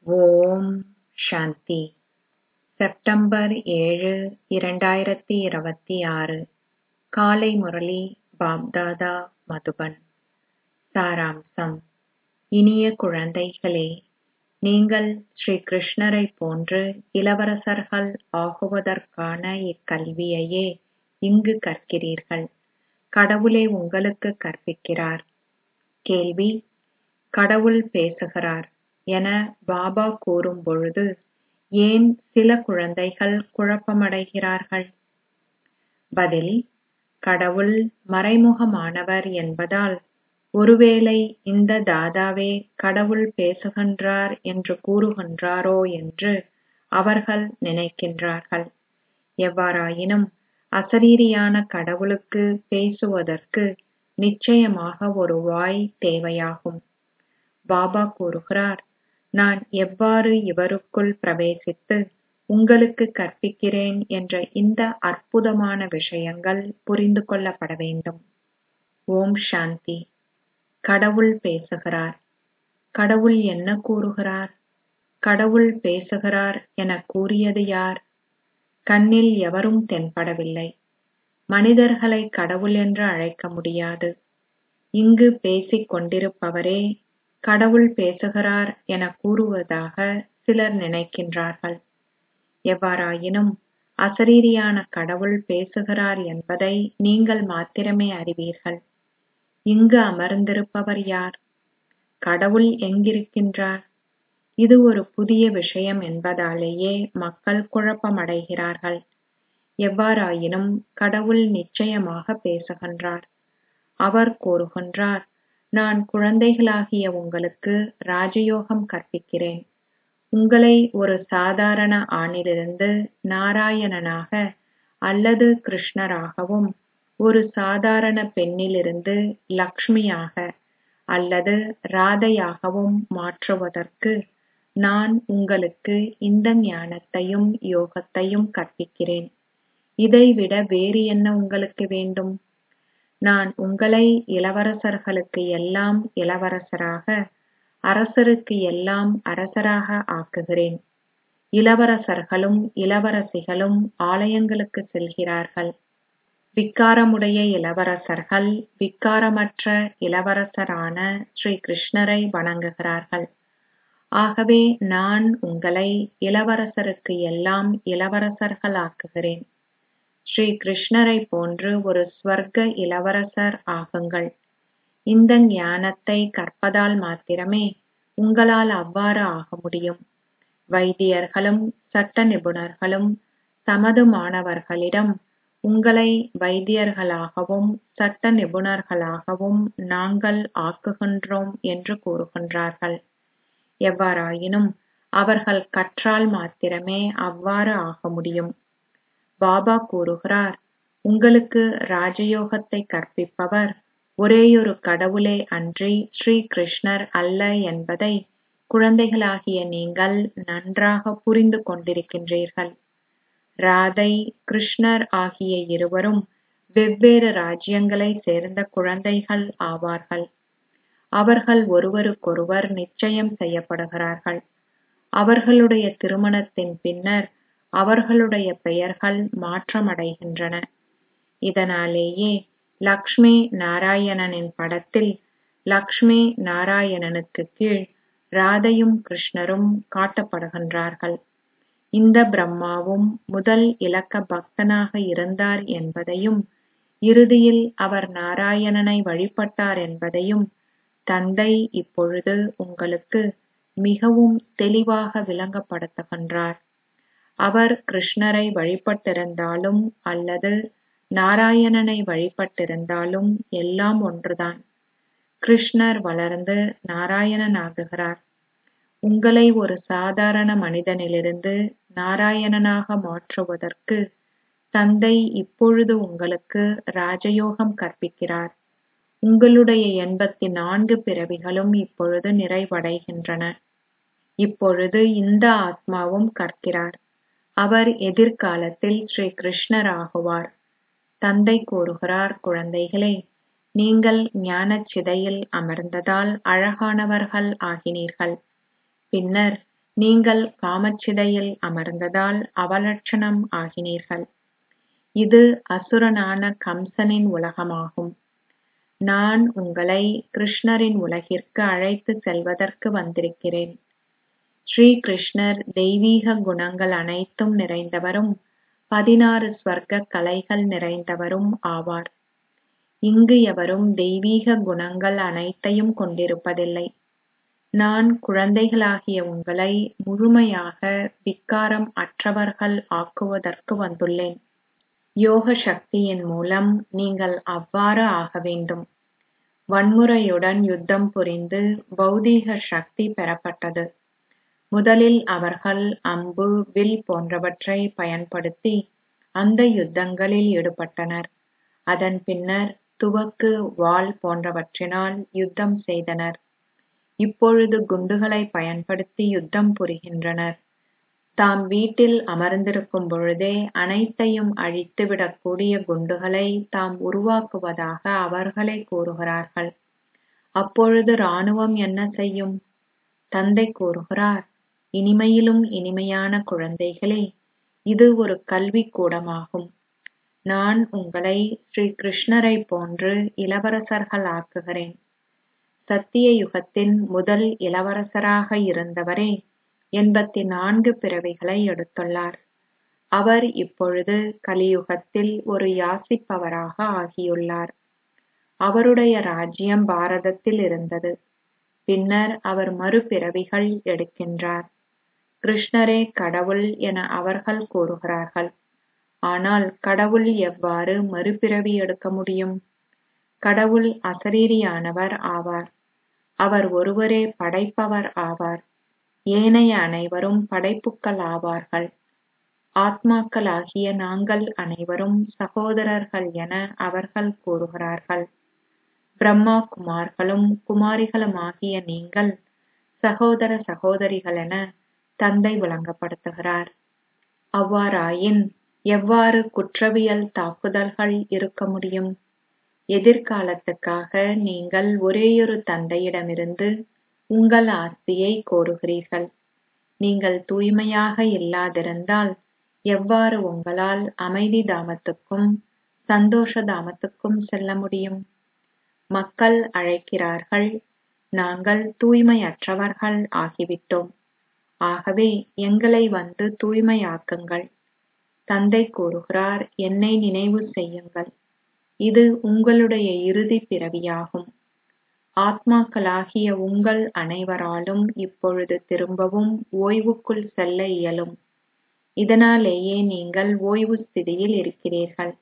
ஓம் சாந்தி September ஏழு இரண்டாயிரத்தி இருபத்தி ஆறு காலை முரளி பாப்தாதா மதுபன் சாராம்சம் இனிய குழந்தைகளே நீங்கள் ஸ்ரீ கிருஷ்ணரைப் போன்று இளவரசர்கள் ஆகுவதற்கான இக்கல்வியையே இங்கு கற்கிறீர்கள் கடவுளே உங்களுக்குக் கற்பிக்கிறார் கேள்வி கடவுள் பேசுகிறார் என பாபா கூறும் பொழுது ஏன் சில குழந்தைகள் குழப்பமடைகிறார்கள் பதில் கடவுள் மறைமுகமானவர் என்பதால் ஒருவேளை இந்த தாதாவே கடவுள் பேசுகின்றார் என்று கூறுகின்றாரோ என்று அவர்கள் நினைக்கின்றார்கள் எவ்வாறாயினும் அசரீரியான கடவுளுக்கு பேசுவதற்கு நிச்சயமாக ஒரு வாய் தேவையாகும் பாபா கூறுகிறார் நான் எவ்வாறு இவருக்குள் பிரவேசித்து உங்களுக்கு கற்பிக்கிறேன் என்ற இந்த அற்புதமான விஷயங்கள் புரிந்து கொள்ளப்பட வேண்டும் ஓம் சாந்தி கடவுள் பேசுகிறார் கடவுள் என்ன கூறுகிறார் கடவுள் பேசுகிறார் என கூறியது யார் கண்ணில் எவரும் தென்படவில்லை மனிதர்களை கடவுள் என்று அழைக்க முடியாது இங்கு பேசிக் கொண்டிருப்பவரே கடவுள் பேசுகிறார் என கூறுவதாக சிலர் நினைக்கின்றார்கள் எவ்வாறாயினும் அசரீரியான கடவுள் பேசுகிறார் என்பதை நீங்கள் மாத்திரமே அறிவீர்கள் இங்கு அமர்ந்திருப்பவர் யார் கடவுள் எங்கிருக்கின்றார் இது ஒரு புதிய விஷயம் என்பதாலேயே மக்கள் குழப்பமடைகிறார்கள் எவ்வாறாயினும் கடவுள் நிச்சயமாக பேசுகின்றார் அவர் கூறுகின்றார் நான் குழந்தைகளாகிய உங்களுக்கு ராஜயோகம் கற்பிக்கிறேன் உங்களை ஒரு சாதாரண ஆணிலிருந்து நாராயணனாக அல்லது கிருஷ்ணராகவும் ஒரு சாதாரண பெண்ணிலிருந்து லக்ஷ்மியாக அல்லது ராதையாகவும் மாற்றுவதற்கு நான் உங்களுக்கு இந்த ஞானத்தையும் யோகத்தையும் கற்பிக்கிறேன் இதைவிட வேறு என்ன உங்களுக்கு வேண்டும் நான் உங்களை இளவரசர்களுக்கு எல்லாம் இளவரசராக அரசருக்கு எல்லாம் அரசராக ஆக்குகிறேன் இளவரசர்களும் இளவரசிகளும் ஆலயங்களுக்கு செல்கிறார்கள் விக்காரமுடைய இளவரசர்கள் விக்காரமற்ற இளவரசரான ஸ்ரீ கிருஷ்ணரை வணங்குகிறார்கள் ஆகவே நான் உங்களை இளவரசருக்கு எல்லாம் இளவரசர்கள் ஆக்குகிறேன் ஸ்ரீ கிருஷ்ணரை போன்று ஒரு ஸ்வர்க்க இளவரசர் ஆகுங்கள் இந்த ஞானத்தை கற்பதால் மாத்திரமே உங்களால் அவ்வாறு ஆக முடியும் வைத்தியர்களும் சட்ட நிபுணர்களும் தமது மாணவர்களிடம் உங்களை வைத்தியர்களாகவும் சட்ட நிபுணர்களாகவும் நாங்கள் ஆக்குகின்றோம் என்று கூறுகின்றார்கள் எவ்வாறாயினும் அவர்கள் கற்றால் மாத்திரமே அவ்வாறு ஆக முடியும் பாபா கூறுகிறார் உங்களுக்கு ராஜயோகத்தை கற்பிப்பவர் ஒரேயொரு கடவுளே அன்றி ஸ்ரீ கிருஷ்ணர் அல்ல என்பதை குழந்தைகளாகிய நீங்கள் நன்றாக புரிந்து கொண்டிருக்கின்றீர்கள் ராதை கிருஷ்ணர் ஆகிய இருவரும் வெவ்வேறு ராஜ்யங்களை சேர்ந்த குழந்தைகள் ஆவார்கள் அவர்கள் ஒருவருக்கொருவர் நிச்சயம் செய்யப்படுகிறார்கள் அவர்களுடைய திருமணத்தின் பின்னர் அவர்களுடைய பெயர்கள் மாற்றமடைகின்றன இதனாலேயே லக்ஷ்மி நாராயணனின் படத்தில் லக்ஷ்மி நாராயணனுக்கு கீழ் ராதையும் கிருஷ்ணரும் காட்டப்படுகின்றார்கள் இந்த பிரம்மாவும் முதல் இலக்க பக்தனாக இருந்தார் என்பதையும் இறுதியில் அவர் நாராயணனை வழிபட்டார் என்பதையும் தந்தை இப்பொழுது உங்களுக்கு மிகவும் தெளிவாக விளங்கப்படுத்துகின்றார் அவர் கிருஷ்ணரை வழிபட்டிருந்தாலும் அல்லது நாராயணனை வழிபட்டிருந்தாலும் எல்லாம் ஒன்றுதான் கிருஷ்ணர் வளர்ந்து நாராயணன் ஆகுகிறார் உங்களை ஒரு சாதாரண மனிதனிலிருந்து நாராயணனாக மாற்றுவதற்கு தந்தை இப்பொழுது உங்களுக்கு ராஜயோகம் கற்பிக்கிறார் உங்களுடைய எண்பத்தி நான்கு பிறவிகளும் இப்பொழுது நிறைவடைகின்றன இப்பொழுது இந்த ஆத்மாவும் கற்கிறார் அவர் எதிர்காலத்தில் ஸ்ரீ கிருஷ்ணர் ஆகுவார் தந்தை கூறுகிறார் குழந்தைகளே நீங்கள் ஞானச் சிதையில் அமர்ந்ததால் அழகானவர்கள் ஆகினீர்கள் பின்னர் நீங்கள் காமச்சிதையில் அமர்ந்ததால் அவலட்சணம் ஆகினீர்கள் இது அசுரனான கம்சனின் உலகமாகும் நான் உங்களை கிருஷ்ணரின் உலகிற்கு அழைத்து செல்வதற்கு வந்திருக்கிறேன் ஸ்ரீ கிருஷ்ணர் தெய்வீக குணங்கள் அனைத்தும் நிறைந்தவரும் பதினாறு ஸ்வர்க்க கலைகள் நிறைந்தவரும் ஆவார் இங்கு எவரும் தெய்வீக குணங்கள் அனைத்தையும் கொண்டிருப்பதில்லை நான் குழந்தைகளாகிய உங்களை முழுமையாக விக்காரம் அற்றவர்கள் ஆக்குவதற்கு வந்துள்ளேன் யோக சக்தியின் மூலம் நீங்கள் அவ்வாறு ஆக வேண்டும் வன்முறையுடன் யுத்தம் புரிந்து பௌதீக சக்தி பெறப்பட்டது முதலில் அவர்கள் அம்பு வில் போன்றவற்றை பயன்படுத்தி அந்த யுத்தங்களில் ஈடுபட்டனர் அதன் பின்னர் துவக்கு வாள் போன்றவற்றினால் யுத்தம் செய்தனர் இப்பொழுது குண்டுகளை பயன்படுத்தி யுத்தம் புரிகின்றனர் தாம் வீட்டில் அமர்ந்திருக்கும் பொழுதே அனைத்தையும் அழித்துவிடக்கூடிய குண்டுகளை தாம் உருவாக்குவதாக அவர்களே கூறுகிறார்கள் அப்பொழுது ராணுவம் என்ன செய்யும் தந்தை கூறுகிறார் இனிமையிலும் இனிமையான குழந்தைகளே இது ஒரு கல்விக் கூடமாகும் நான் உங்களை ஸ்ரீ கிருஷ்ணரை போன்று இளவரசர்கள் ஆக்குகிறேன் சத்திய யுகத்தின் முதல் இளவரசராக இருந்தவரே எண்பத்தி நான்கு பிறவிகளை எடுத்துள்ளார் அவர் இப்பொழுது கலியுகத்தில் ஒரு யாசிப்பவராக ஆகியுள்ளார் அவருடைய ராஜ்யம் பாரதத்தில் இருந்தது பின்னர் அவர் மறுபிறவிகள் எடுக்கின்றார் கிருஷ்ணரே கடவுள் என அவர்கள் கூறுகிறார்கள் ஆனால் கடவுள் எவ்வாறு மறுபிறவி எடுக்க முடியும் கடவுள் அசரீரியானவர் ஆவார் அவர் ஒருவரே படைப்பவர் ஆவார் ஏனைய அனைவரும் படைப்புக்கள் ஆவார்கள் ஆத்மாக்களாகிய நாங்கள் அனைவரும் சகோதரர்கள் என அவர்கள் கூறுகிறார்கள் பிரம்மா குமார்களும் குமாரிகளுமாகிய நீங்கள் சகோதர சகோதரிகள் என தந்தை விளங்கப்படுத்துகிறார் அவ்வாறாயின் எவ்வாறு குற்றவியல் தாக்குதல்கள் இருக்க முடியும் எதிர்காலத்துக்காக நீங்கள் ஒரேயொரு தந்தையிடமிருந்து உங்கள் ஆஸ்தியை கோருகிறீர்கள் நீங்கள் தூய்மையாக இல்லாதிருந்தால் எவ்வாறு உங்களால் அமைதி தாமத்துக்கும் சந்தோஷ தாமத்துக்கும் செல்ல முடியும் மக்கள் அழைக்கிறார்கள் நாங்கள் தூய்மையற்றவர்கள் ஆகிவிட்டோம் ஆகவே எங்களை வந்து தூய்மையாக்குங்கள் தந்தை கூறுகிறார் என்னை நினைவு செய்யுங்கள் இது உங்களுடைய இறுதி பிறவியாகும் ஆத்மாக்களாகிய உங்கள் அனைவராலும் இப்பொழுது திரும்பவும் ஓய்வுக்குள் செல்ல இயலும் இதனாலேயே நீங்கள் ஓய்வு ஸ்திதியில் இருக்கிறீர்கள்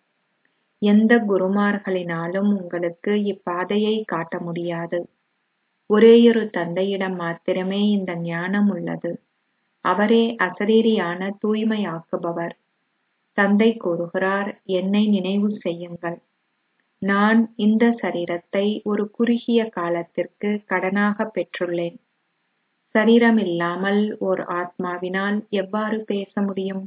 எந்த குருமார்களினாலும் உங்களுக்கு இப்பாதையை காட்ட முடியாது ஒரேயொரு தந்தையிடம் மாத்திரமே இந்த ஞானம் உள்ளது அவரே அசரீரியான தூய்மையாக்குபவர் தந்தை கூறுகிறார் என்னை நினைவு செய்யுங்கள் நான் இந்த சரீரத்தை ஒரு குறுகிய காலத்திற்கு கடனாக பெற்றுள்ளேன் சரீரம் இல்லாமல் ஓர் ஆத்மாவினால் எவ்வாறு பேச முடியும்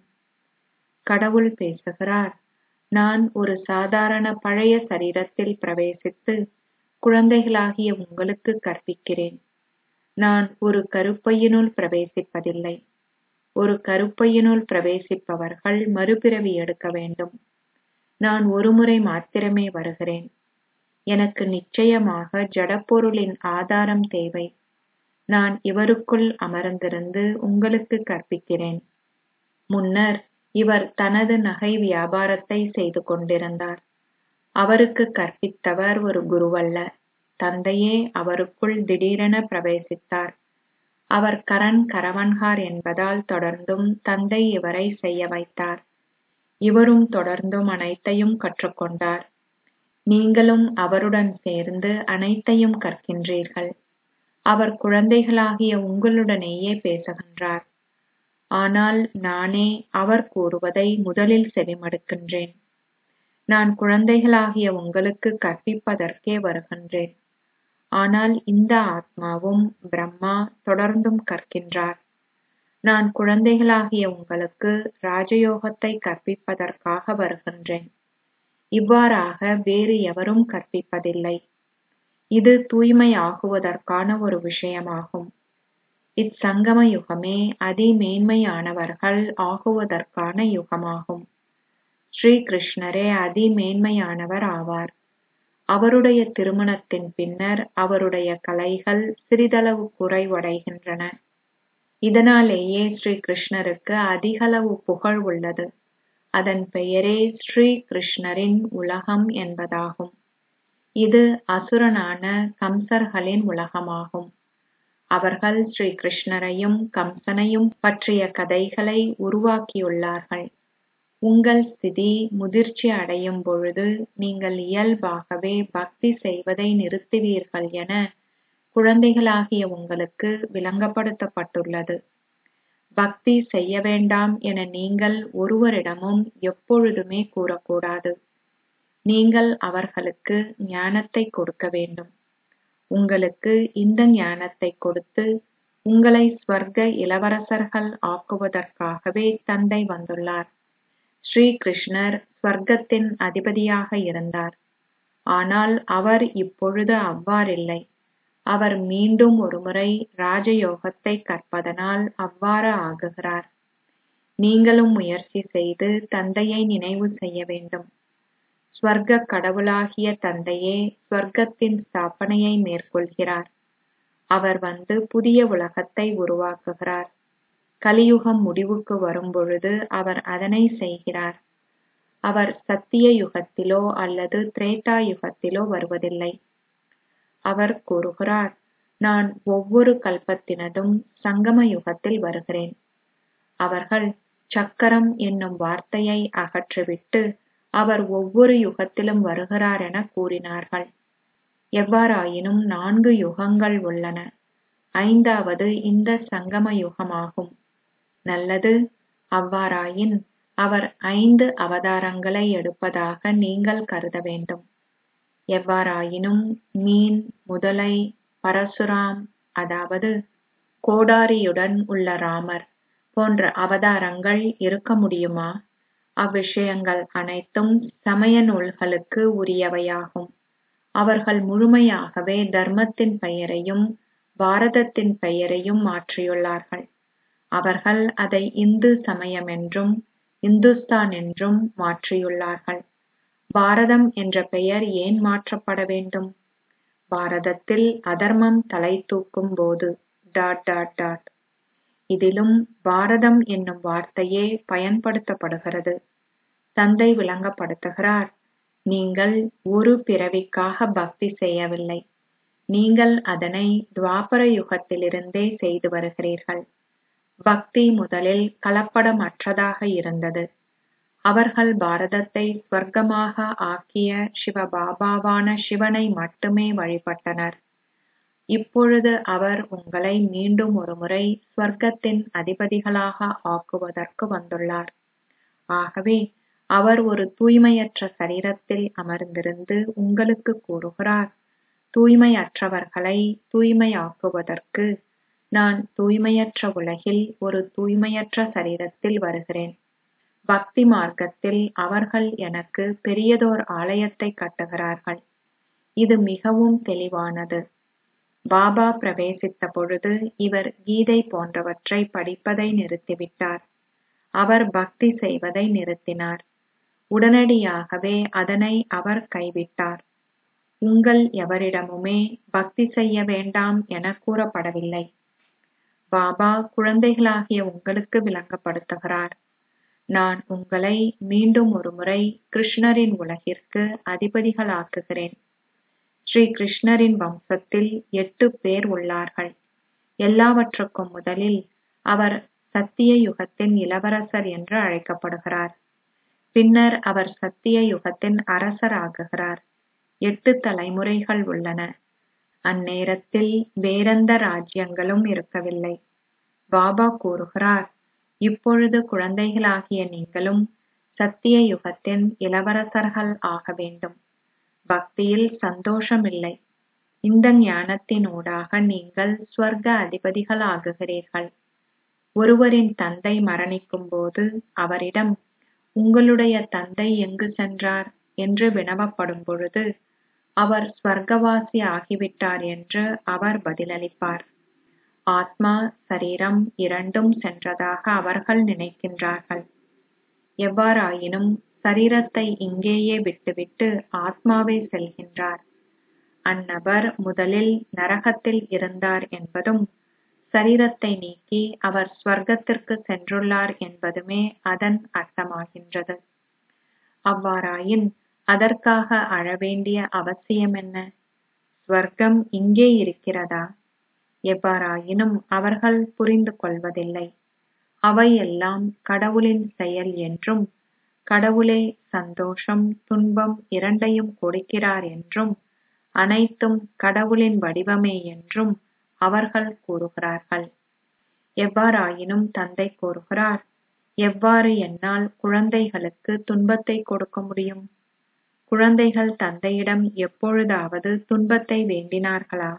கடவுள் பேசுகிறார் நான் ஒரு சாதாரண பழைய சரீரத்தில் பிரவேசித்து குழந்தைகளாகிய உங்களுக்கு கற்பிக்கிறேன் நான் ஒரு கருப்பையினுள் பிரவேசிப்பதில்லை ஒரு கருப்பையினுள் பிரவேசிப்பவர்கள் மறுபிறவி எடுக்க வேண்டும் நான் ஒருமுறை மாத்திரமே வருகிறேன் எனக்கு நிச்சயமாக ஜடப்பொருளின் ஆதாரம் தேவை நான் இவருக்குள் அமர்ந்திருந்து உங்களுக்கு கற்பிக்கிறேன் முன்னர் இவர் தனது நகை வியாபாரத்தை செய்து கொண்டிருந்தார் அவருக்கு கற்பித்தவர் ஒரு குருவல்ல தந்தையே அவருக்குள் திடீரென பிரவேசித்தார் அவர் கரண் கரவன்கார் என்பதால் தொடர்ந்தும் தந்தை இவரை செய்ய வைத்தார் இவரும் தொடர்ந்தும் அனைத்தையும் கற்றுக்கொண்டார் நீங்களும் அவருடன் சேர்ந்து அனைத்தையும் கற்கின்றீர்கள் அவர் குழந்தைகளாகிய உங்களுடனேயே பேசுகின்றார் ஆனால் நானே அவர் கூறுவதை முதலில் செவிமடுக்கின்றேன் நான் குழந்தைகளாகிய உங்களுக்கு கற்பிப்பதற்கே வருகின்றேன் ஆனால் இந்த ஆத்மாவும் பிரம்மா தொடர்ந்தும் கற்கின்றார் நான் குழந்தைகளாகிய உங்களுக்கு ராஜயோகத்தை கற்பிப்பதற்காக வருகின்றேன் இவ்வாறாக வேறு எவரும் கற்பிப்பதில்லை இது தூய்மை ஆகுவதற்கான ஒரு விஷயமாகும் இச்சங்கம யுகமே அதிமேன்மையானவர்கள் ஆகுவதற்கான யுகமாகும் ஸ்ரீ கிருஷ்ணரே அதிமேன்மையானவர் ஆவார் அவருடைய திருமணத்தின் பின்னர் அவருடைய கலைகள் சிறிதளவு குறைவடைகின்றன இதனாலேயே ஸ்ரீ கிருஷ்ணருக்கு அதிகளவு புகழ் உள்ளது அதன் பெயரே ஸ்ரீ கிருஷ்ணரின் உலகம் என்பதாகும் இது அசுரனான கம்சர்களின் உலகமாகும் அவர்கள் ஸ்ரீ கிருஷ்ணரையும் கம்சனையும் பற்றிய கதைகளை உருவாக்கியுள்ளார்கள் உங்கள் ஸ்திதி முதிர்ச்சி அடையும் பொழுது நீங்கள் இயல்பாகவே பக்தி செய்வதை நிறுத்துவீர்கள் என குழந்தைகளாகிய உங்களுக்கு விளங்கப்படுத்தப்பட்டுள்ளது பக்தி செய்ய வேண்டாம் என நீங்கள் ஒருவரிடமும் எப்பொழுதுமே கூறக்கூடாது நீங்கள் அவர்களுக்கு ஞானத்தை கொடுக்க வேண்டும் உங்களுக்கு இந்த ஞானத்தை கொடுத்து உங்களை ஸ்வர்க இளவரசர்கள் ஆக்குவதற்காகவே தந்தை வந்துள்ளார் ஸ்ரீ கிருஷ்ணர் ஸ்வர்க்கத்தின் அதிபதியாக இருந்தார் ஆனால் அவர் இப்பொழுது அவ்வாறில்லை அவர் மீண்டும் ஒருமுறை ராஜயோகத்தை கற்பதனால் அவ்வாறு ஆகுகிறார் நீங்களும் முயற்சி செய்து தந்தையை நினைவு செய்ய வேண்டும் ஸ்வர்க கடவுளாகிய தந்தையே ஸ்வர்க்கத்தின் ஸ்தாபனையை மேற்கொள்கிறார் அவர் வந்து புதிய உலகத்தை உருவாக்குகிறார் கலியுகம் முடிவுக்கு வரும்பொழுது அவர் அதனை செய்கிறார் அவர் சத்திய யுகத்திலோ அல்லது திரேட்டா யுகத்திலோ வருவதில்லை அவர் கூறுகிறார் நான் ஒவ்வொரு கல்பத்தினதும் சங்கம யுகத்தில் வருகிறேன் அவர்கள் சக்கரம் என்னும் வார்த்தையை அகற்றிவிட்டு அவர் ஒவ்வொரு யுகத்திலும் வருகிறார் என கூறினார்கள் எவ்வாறாயினும் நான்கு யுகங்கள் உள்ளன ஐந்தாவது இந்த சங்கம யுகமாகும் நல்லது அவ்வாறாயின் அவர் ஐந்து அவதாரங்களை எடுப்பதாக நீங்கள் கருத வேண்டும் எவ்வாறாயினும் மீன் முதலை பரசுராம் அதாவது கோடாரியுடன் உள்ள ராமர் போன்ற அவதாரங்கள் இருக்க முடியுமா அவ்விஷயங்கள் அனைத்தும் சமய நூல்களுக்கு உரியவையாகும் அவர்கள் முழுமையாகவே தர்மத்தின் பெயரையும் பாரதத்தின் பெயரையும் மாற்றியுள்ளார்கள் அவர்கள் அதை இந்து சமயம் என்றும் இந்துஸ்தான் என்றும் மாற்றியுள்ளார்கள் பாரதம் என்ற பெயர் ஏன் மாற்றப்பட வேண்டும் பாரதத்தில் அதர்மம் தலை தூக்கும் போது டாட் டாட் டாட் இதிலும் பாரதம் என்னும் வார்த்தையே பயன்படுத்தப்படுகிறது தந்தை விளங்கப்படுத்துகிறார் நீங்கள் ஒரு பிறவிக்காக பக்தி செய்யவில்லை நீங்கள் அதனை துவாபர யுகத்திலிருந்தே செய்து வருகிறீர்கள் பக்தி முதலில் கலப்படமற்றதாக இருந்தது அவர்கள் பாரதத்தை ஸ்வர்க்கமாக ஆக்கிய சிவபாபாவான சிவனை மட்டுமே வழிபட்டனர் இப்பொழுது அவர் உங்களை மீண்டும் ஒருமுறை ஸ்வர்க்கத்தின் அதிபதிகளாக ஆக்குவதற்கு வந்துள்ளார் ஆகவே அவர் ஒரு தூய்மையற்ற சரீரத்தில் அமர்ந்திருந்து உங்களுக்கு கூறுகிறார் தூய்மையற்றவர்களை தூய்மையாக்குவதற்கு நான் தூய்மையற்ற உலகில் ஒரு தூய்மையற்ற சரீரத்தில் வருகிறேன் பக்தி மார்க்கத்தில் அவர்கள் எனக்கு பெரியதோர் ஆலயத்தை கட்டுகிறார்கள் இது மிகவும் தெளிவானது பாபா பிரவேசித்த பொழுது இவர் கீதை போன்றவற்றை படிப்பதை நிறுத்திவிட்டார் அவர் பக்தி செய்வதை நிறுத்தினார் உடனடியாகவே அதனை அவர் கைவிட்டார் உங்கள் எவரிடமுமே பக்தி செய்ய வேண்டாம் என கூறப்படவில்லை பாபா குழந்தைகளாகிய உங்களுக்கு விளங்கப்படுத்துகிறார் நான் உங்களை மீண்டும் ஒருமுறை கிருஷ்ணரின் உலகிற்கு அதிபதிகளாக்குகிறேன் ஸ்ரீ கிருஷ்ணரின் வம்சத்தில் எட்டு பேர் உள்ளார்கள் எல்லாவற்றுக்கும் முதலில் அவர் சத்திய யுகத்தின் இளவரசர் என்று அழைக்கப்படுகிறார் பின்னர் அவர் சத்திய யுகத்தின் அரசர் ஆகுகிறார் எட்டு தலைமுறைகள் உள்ளன அந்நேரத்தில் வேறெந்த ராஜ்யங்களும் இருக்கவில்லை பாபா கூறுகிறார் இப்பொழுது குழந்தைகளாகிய நீங்களும் சத்திய யுகத்தின் இளவரசர்கள் ஆக வேண்டும் பக்தியில் சந்தோஷமில்லை இந்த ஞானத்தினூடாக நீங்கள் ஸ்வர்க அதிபதிகள் ஆகுகிறீர்கள் ஒருவரின் தந்தை மரணிக்கும் போது அவரிடம் உங்களுடைய தந்தை எங்கு சென்றார் என்று வினவப்படும் பொழுது அவர் ஸ்வர்க்கவாசி ஆகிவிட்டார் என்று அவர் பதிலளிப்பார் ஆத்மா சரீரம் இரண்டும் சென்றதாக அவர்கள் நினைக்கின்றார்கள் எவ்வாறாயினும் சரீரத்தை இங்கேயே விட்டுவிட்டு ஆத்மாவே செல்கின்றார் அந்நபர் முதலில் நரகத்தில் இருந்தார் என்பதும் சரீரத்தை நீக்கி அவர் ஸ்வர்க்கத்திற்கு சென்றுள்ளார் என்பதுமே அதன் அர்த்தமாகின்றது அவ்வாறாயின் அதற்காக அழவேண்டிய அவசியம் என்ன ஸ்வர்க்கம் இங்கே இருக்கிறதா எவ்வாறாயினும் அவர்கள் புரிந்து கொள்வதில்லை அவையெல்லாம் கடவுளின் செயல் என்றும் கடவுளே சந்தோஷம் துன்பம் இரண்டையும் கொடுக்கிறார் என்றும் அனைத்தும் கடவுளின் வடிவமே என்றும் அவர்கள் கூறுகிறார்கள் எவ்வாறாயினும் தந்தை கூறுகிறார் எவ்வாறு என்னால் குழந்தைகளுக்கு துன்பத்தை கொடுக்க முடியும் குழந்தைகள் தந்தையிடம் எப்பொழுதாவது துன்பத்தை வேண்டினார்களா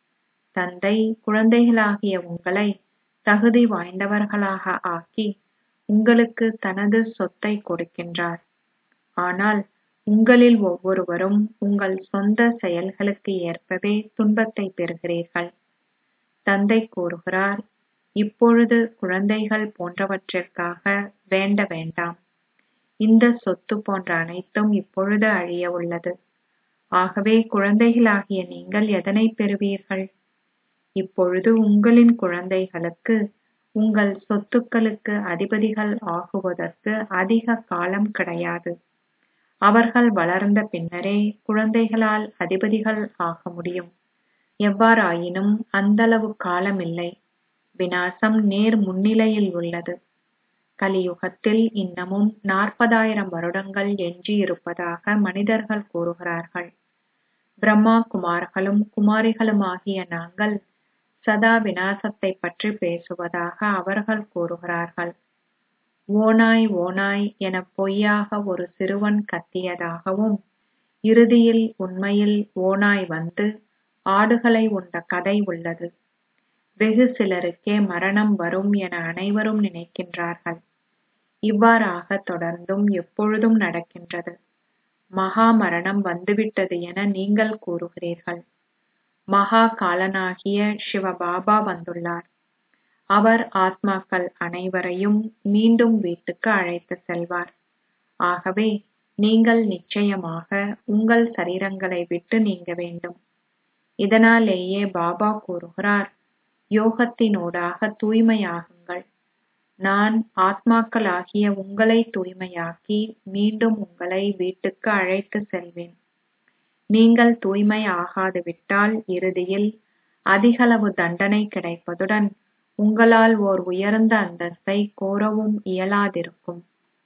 தந்தை குழந்தைகளாகிய உங்களை தகுதி வாய்ந்தவர்களாக ஆக்கி உங்களுக்கு தனது சொத்தை கொடுக்கின்றார் ஆனால் உங்களில் ஒவ்வொருவரும் உங்கள் சொந்த செயல்களுக்கு ஏற்பவே துன்பத்தை பெறுகிறீர்கள் தந்தை கூறுகிறார் இப்பொழுது குழந்தைகள் போன்றவற்றிற்காக வேண்ட வேண்டாம் இந்த சொத்து போன்ற அனைத்தும் இப்பொழுது அழிய உள்ளது ஆகவே குழந்தைகளாகிய நீங்கள் எதனை பெறுவீர்கள் இப்பொழுது உங்களின் குழந்தைகளுக்கு உங்கள் சொத்துக்களுக்கு அதிபதிகள் ஆகுவதற்கு அதிக காலம் கிடையாது அவர்கள் வளர்ந்த பின்னரே குழந்தைகளால் அதிபதிகள் ஆக முடியும் எவ்வாறாயினும் அந்தளவு காலம் இல்லை வினாசம் நேர் முன்னிலையில் உள்ளது கலியுகத்தில் இன்னமும் நாற்பதாயிரம் வருடங்கள் எஞ்சியிருப்பதாக மனிதர்கள் கூறுகிறார்கள் பிரம்மா குமார்களும் குமாரிகளுமாகிய நாங்கள் சதா வினாசத்தை பற்றி பேசுவதாக அவர்கள் கூறுகிறார்கள் ஓநாய் ஓநாய் என பொய்யாக ஒரு சிறுவன் கத்தியதாகவும் இறுதியில் உண்மையில் ஓநாய் வந்து ஆடுகளை உண்ட கதை உள்ளது வெகு சிலருக்கே மரணம் வரும் என அனைவரும் நினைக்கின்றார்கள் இவ்வாறாக தொடர்ந்தும் எப்பொழுதும் நடக்கின்றது மகா மரணம் வந்துவிட்டது என நீங்கள் கூறுகிறீர்கள் மகா காலனாகிய சிவபாபா வந்துள்ளார் அவர் ஆத்மாக்கள் அனைவரையும் மீண்டும் வீட்டுக்கு அழைத்து செல்வார் ஆகவே நீங்கள் நிச்சயமாக உங்கள் சரீரங்களை விட்டு நீங்க வேண்டும் இதனாலேயே பாபா கூறுகிறார் யோகத்தினூடாக தூய்மையாகுங்கள் நான் ஆத்மாக்களாகிய உங்களை தூய்மையாக்கி மீண்டும் உங்களை வீட்டுக்கு அழைத்து செல்வேன் நீங்கள் தூய்மை ஆகாது விட்டால் இறுதியில் அதிகளவு தண்டனை கிடைப்பதுடன் உங்களால் ஓர் உயர்ந்த அந்தஸ்தை கோரவும் இயலாதிருக்கும்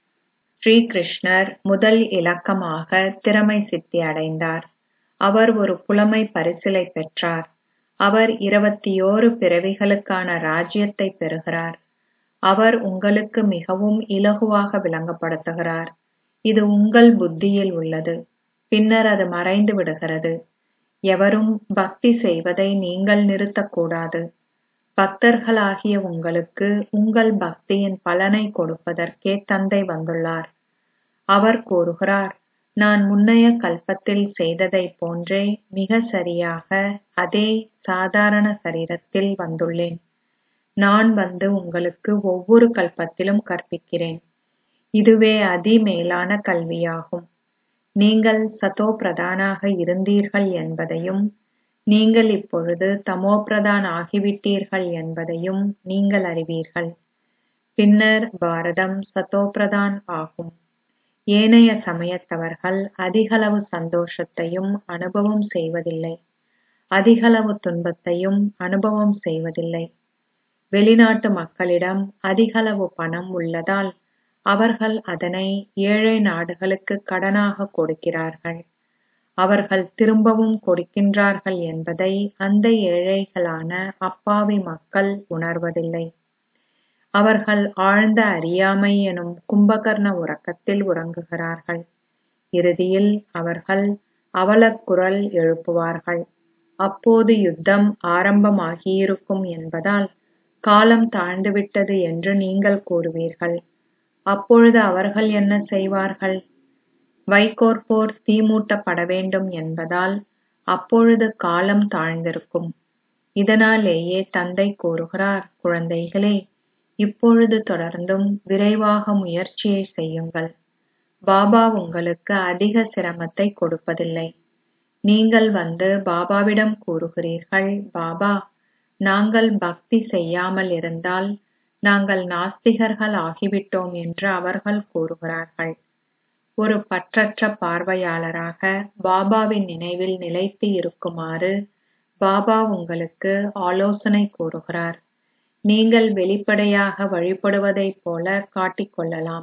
ஸ்ரீ கிருஷ்ணர் முதல் இலக்கமாக திறமை சித்தி அடைந்தார் அவர் ஒரு புலமை பரிசிலை பெற்றார் அவர் இருபத்தியோரு பிறவிகளுக்கான ராஜ்யத்தை பெறுகிறார் அவர் உங்களுக்கு மிகவும் இலகுவாக விளங்கப்படுத்துகிறார் இது உங்கள் புத்தியில் உள்ளது பின்னர் அது மறைந்து விடுகிறது எவரும் பக்தி செய்வதை நீங்கள் நிறுத்தக்கூடாது பக்தர்களாகிய உங்களுக்கு உங்கள் பக்தியின் பலனை கொடுப்பதற்கே தந்தை வந்துள்ளார் அவர் கூறுகிறார் நான் முன்னைய கல்பத்தில் செய்ததைப் போன்றே மிக சரியாக அதே சாதாரண சரீரத்தில் வந்துள்ளேன் நான் வந்து உங்களுக்கு ஒவ்வொரு கல்பத்திலும் கற்பிக்கிறேன் இதுவே அதி மேலான கல்வியாகும் நீங்கள் சதோ பிரதானாக இருந்தீர்கள் என்பதையும் நீங்கள் இப்பொழுது தமோ பிரதான் ஆகிவிட்டீர்கள் என்பதையும் நீங்கள் அறிவீர்கள் பின்னர் பாரதம் சதோ பிரதான் ஆகும் ஏனைய சமயத்தவர்கள் அதிகளவு சந்தோஷத்தையும் அனுபவம் செய்வதில்லை அதிகளவு துன்பத்தையும் அனுபவம் செய்வதில்லை வெளிநாட்டு மக்களிடம் அதிகளவு பணம் உள்ளதால் அவர்கள் அதனை ஏழை நாடுகளுக்கு கடனாக கொடுக்கிறார்கள் அவர்கள் திரும்பவும் கொடுக்கின்றார்கள் என்பதை அந்த ஏழைகளான அப்பாவி மக்கள் உணர்வதில்லை அவர்கள் ஆழ்ந்த அறியாமை எனும் கும்பகர்ண உறக்கத்தில் உறங்குகிறார்கள் இறுதியில் அவர்கள் அவலக்குரல் எழுப்புவார்கள் அப்போது யுத்தம் ஆரம்பமாகியிருக்கும் என்பதால் காலம் தாழ்ந்துவிட்டது என்று நீங்கள் கூறுவீர்கள் அப்பொழுது அவர்கள் என்ன செய்வார்கள் வைக்கோற் போர் தீமூட்டப்பட வேண்டும் என்பதால் அப்பொழுது காலம் தாழ்ந்திருக்கும் இதனாலேயே தந்தை கூறுகிறார் குழந்தைகளே இப்பொழுது தொடர்ந்தும் விரைவாக முயற்சியை செய்யுங்கள் பாபா உங்களுக்கு அதிக சிரமத்தை கொடுப்பதில்லை நீங்கள் வந்து பாபாவிடம் கூறுகிறீர்கள் பாபா நாங்கள் பக்தி செய்யாமல் இருந்தால் நாங்கள் நாஸ்திகர்கள் ஆகிவிட்டோம் என்று அவர்கள் கூறுகிறார்கள் ஒரு பற்றற்ற பார்வையாளராக பாபாவின் நினைவில் நிலைத்து இருக்குமாறு பாபா உங்களுக்கு ஆலோசனை கூறுகிறார் நீங்கள் வெளிப்படையாக வழிபடுவதைப் போல காட்டிக்கொள்ளலாம்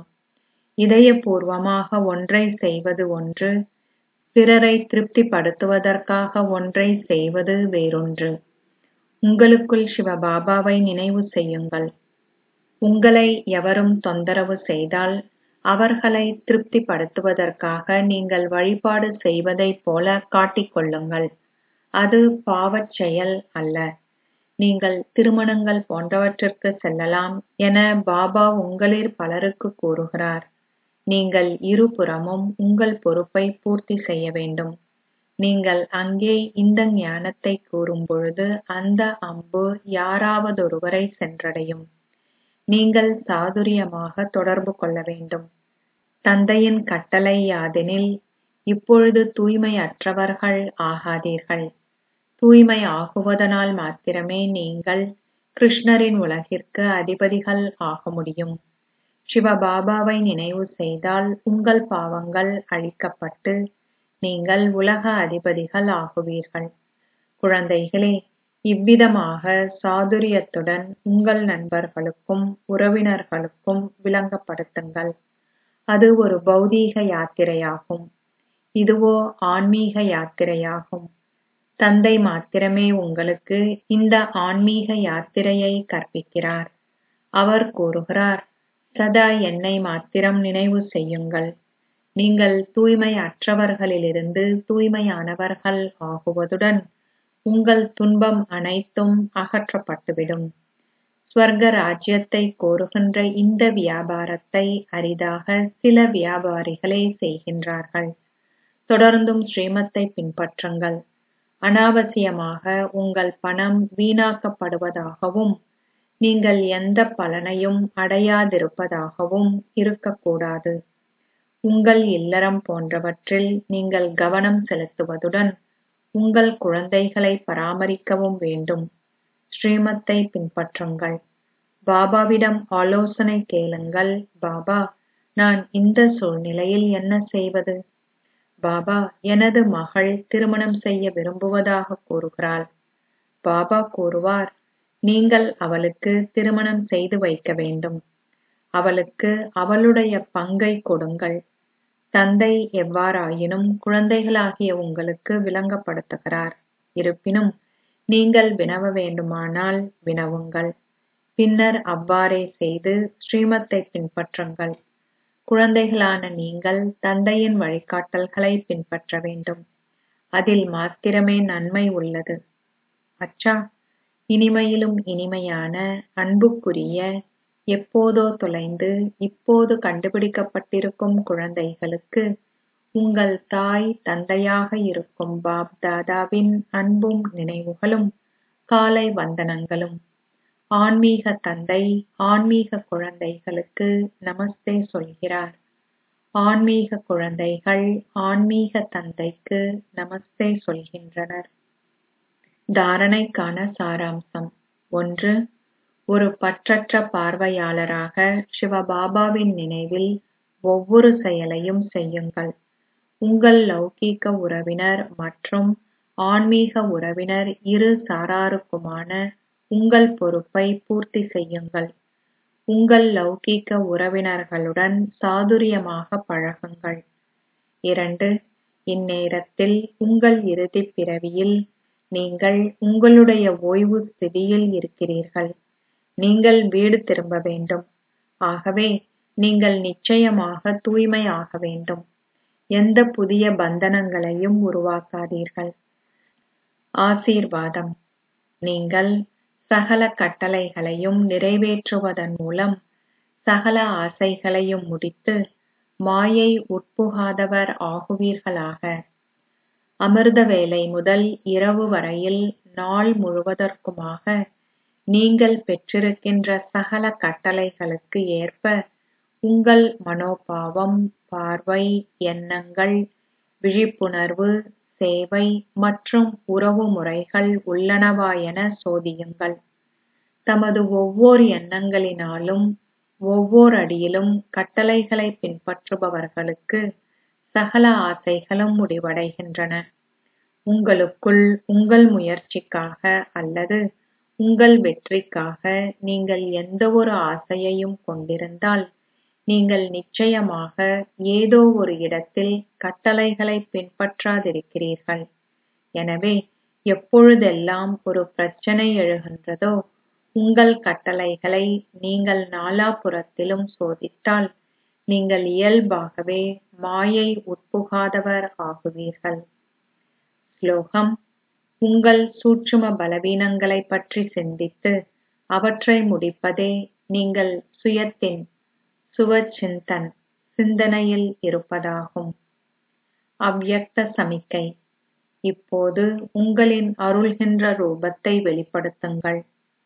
இதயபூர்வமாக ஒன்றை செய்வது ஒன்று பிறரை திருப்திப்படுத்துவதற்காக ஒன்றை செய்வது வேறொன்று உங்களுக்குள் சிவபாபாவை நினைவு செய்யுங்கள் உங்களை எவரும் தொந்தரவு செய்தால் அவர்களை திருப்திப்படுத்துவதற்காக நீங்கள் வழிபாடு செய்வதைப் போல காட்டிக்கொள்ளுங்கள் அது பாவச் செயல் அல்ல நீங்கள் திருமணங்கள் போன்றவற்றிற்கு செல்லலாம் என பாபா உங்களில் பலருக்கு கூறுகிறார் நீங்கள் இருபுறமும் உங்கள் பொறுப்பை பூர்த்தி செய்ய வேண்டும் நீங்கள் அங்கே இந்த ஞானத்தை கூறும் பொழுது அந்த அம்பு யாராவதொருவரை சென்றடையும் நீங்கள் சாதுரியமாக தொடர்பு கொள்ள வேண்டும் தந்தையின் கட்டளை யாதெனில் இப்பொழுது தூய்மையற்றவர்கள் ஆகாதீர்கள் தூய்மை ஆகுவதனால் மாத்திரமே நீங்கள் கிருஷ்ணரின் உலகிற்கு அதிபதிகள் ஆக முடியும் சிவபாபாவை நினைவு செய்தால் உங்கள் பாவங்கள் அழிக்கப்பட்டு நீங்கள் உலக அதிபதிகள் ஆகுவீர்கள் குழந்தைகளே இவ்விதமாக சாதுரியத்துடன் உங்கள் நண்பர்களுக்கும் உறவினர்களுக்கும் விளங்கப்படுத்துங்கள் அது ஒரு பௌதீக யாத்திரையாகும் இதுவோ ஆன்மீக யாத்திரையாகும் தந்தை மாத்திரமே உங்களுக்கு இந்த ஆன்மீக யாத்திரையை கற்பிக்கிறார் அவர் கூறுகிறார் சதா என்னை மாத்திரம் நினைவு செய்யுங்கள் நீங்கள் தூய்மை அற்றவர்களிலிருந்து தூய்மையானவர்கள் ஆகுவதுடன் உங்கள் துன்பம் அனைத்தும் அகற்றப்பட்டுவிடும் ஸ்வர்க ராஜ்யத்தை கோருகின்ற இந்த வியாபாரத்தை அரிதாக சில வியாபாரிகளே செய்கின்றார்கள் தொடர்ந்தும் ஸ்ரீமத்தை பின்பற்றுங்கள் அனாவசியமாக உங்கள் பணம் வீணாக்கப்படுவதாகவும் நீங்கள் எந்த பலனையும் அடையாதிருப்பதாகவும் இருக்கக்கூடாது உங்கள் இல்லறம் போன்றவற்றில் நீங்கள் கவனம் செலுத்துவதுடன் உங்கள் குழந்தைகளை பராமரிக்கவும் வேண்டும் ஸ்ரீமத்தை பின்பற்றுங்கள் பாபாவிடம் ஆலோசனை கேளுங்கள் பாபா நான் இந்த சூழ்நிலையில் என்ன செய்வது பாபா எனது மகள் திருமணம் செய்ய விரும்புவதாக கூறுகிறாள் பாபா கூறுவார் நீங்கள் அவளுக்கு திருமணம் செய்து வைக்க வேண்டும் அவளுக்கு அவளுடைய பங்கை கொடுங்கள் தந்தை எவ்வாறாயினும் குழந்தைகளாகிய உங்களுக்கு விளங்கப்படுத்துகிறார் இருப்பினும் நீங்கள் வினவ வேண்டுமானால் வினவுங்கள் பின்னர் அவ்வாறே செய்து ஸ்ரீமத்தை பின்பற்றுங்கள் குழந்தைகளான நீங்கள் தந்தையின் வழிகாட்டல்களை பின்பற்ற வேண்டும் அதில் மாத்திரமே நன்மை உள்ளது அச்சா இனிமையிலும் இனிமையான அன்புக்குரிய எப்போதோ தொலைந்து இப்போது கண்டுபிடிக்கப்பட்டிருக்கும் குழந்தைகளுக்கு உங்கள் தாய் தந்தையாக இருக்கும் பாப் தாதாவின் அன்பும் நினைவுகளும் காலை வந்தனங்களும் ஆன்மீக தந்தை ஆன்மீக குழந்தைகளுக்கு நமஸ்தே சொல்கிறார் ஆன்மீக குழந்தைகள் ஆன்மீக தந்தைக்கு நமஸ்தே சொல்கின்றனர் தாரணைக்கான சாராம்சம் ஒன்று ஒரு பற்றற்ற பார்வையாளராக சிவபாபாவின் நினைவில் ஒவ்வொரு செயலையும் செய்யுங்கள் உங்கள் லௌகீக உறவினர் மற்றும் ஆன்மீக உறவினர் இரு சாராருக்குமான உங்கள் பொறுப்பை பூர்த்தி செய்யுங்கள் உங்கள் லௌகீக உறவினர்களுடன் சாதுரியமாக பழகுங்கள் இரண்டு இந்நேரத்தில் உங்கள் இறுதிப் பிறவியில் நீங்கள் உங்களுடைய ஓய்வு ஸ்திதியில் இருக்கிறீர்கள் நீங்கள் வீடு திரும்ப வேண்டும் ஆகவே நீங்கள் நிச்சயமாக தூய்மை ஆக வேண்டும் எந்த புதிய பந்தனங்களையும் உருவாக்காதீர்கள் ஆசீர்வாதம் நீங்கள் சகல கட்டளைகளையும் நிறைவேற்றுவதன் மூலம் சகல ஆசைகளையும் முடித்து மாயை உட்புகாதவர் ஆகுவீர்களாக அமிர்த வேலை முதல் இரவு வரையில் நாள் முழுவதற்குமாக நீங்கள் பெற்றிருக்கின்ற சகல கட்டளைகளுக்கு ஏற்ப உங்கள் மனோபாவம் பார்வை எண்ணங்கள் விழிப்புணர்வு சேவை மற்றும் உறவு முறைகள் உள்ளனவா என சோதியுங்கள் தமது ஒவ்வொரு எண்ணங்களினாலும் ஒவ்வொரு அடியிலும் கட்டளைகளை பின்பற்றுபவர்களுக்கு சகல ஆசைகளும் முடிவடைகின்றன உங்களுக்குள் உங்கள் முயற்சிக்காக அல்லது உங்கள் வெற்றிக்காக நீங்கள் எந்தவொரு ஆசையையும் கொண்டிருந்தால் நீங்கள் நிச்சயமாக ஏதோ ஒரு இடத்தில் கட்டளைகளை பின்பற்றாதிருக்கிறீர்கள் எனவே எப்பொழுதெல்லாம் ஒரு பிரச்சனை எழுகின்றதோ உங்கள் கட்டளைகளை நீங்கள் நாலாபுறத்திலும் சோதித்தால் நீங்கள் இயல்பாகவே மாயை உட்புகாதவர் ஆகுவீர்கள் ஸ்லோகம் உங்கள் சூட்சும பலவீனங்களைப் பற்றி சிந்தித்து அவற்றை முடிப்பதே நீங்கள் சுயத்தின் சுவசிந்தன் சிந்தனையில் இருப்பதாகும் அவ்யக்த சமிக்கை இப்போது உங்களின் அருள்கின்ற ரூபத்தை வெளிப்படுத்துங்கள்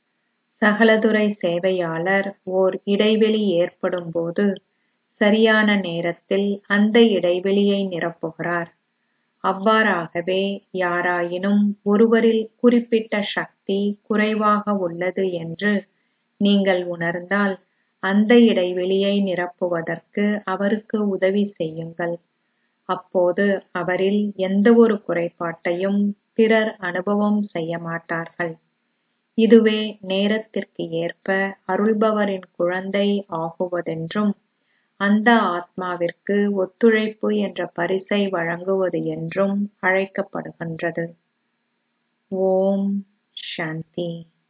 சகலதுறை சேவையாளர் ஓர் இடைவெளி ஏற்படும்போது சரியான நேரத்தில் அந்த இடைவெளியை நிரப்புகிறார் அவ்வாறாகவே யாராயினும் ஒருவரில் குறிப்பிட்ட சக்தி குறைவாக உள்ளது என்று நீங்கள் உணர்ந்தால் அந்த இடைவெளியை நிரப்புவதற்கு அவருக்கு உதவி செய்யுங்கள் அப்போது அவரில் எந்தவொரு குறைபாட்டையும் பிறர் அனுபவம் செய்ய மாட்டார்கள் இதுவே நேரத்திற்கு ஏற்ப அருள்பவரின் குழந்தை ஆகுவதென்றும் அந்த ஆத்மாவிற்கு ஒத்துழைப்பு என்ற பரிசை வழங்குவது என்றும் அழைக்கப்படுகின்றது ஓம் சாந்தி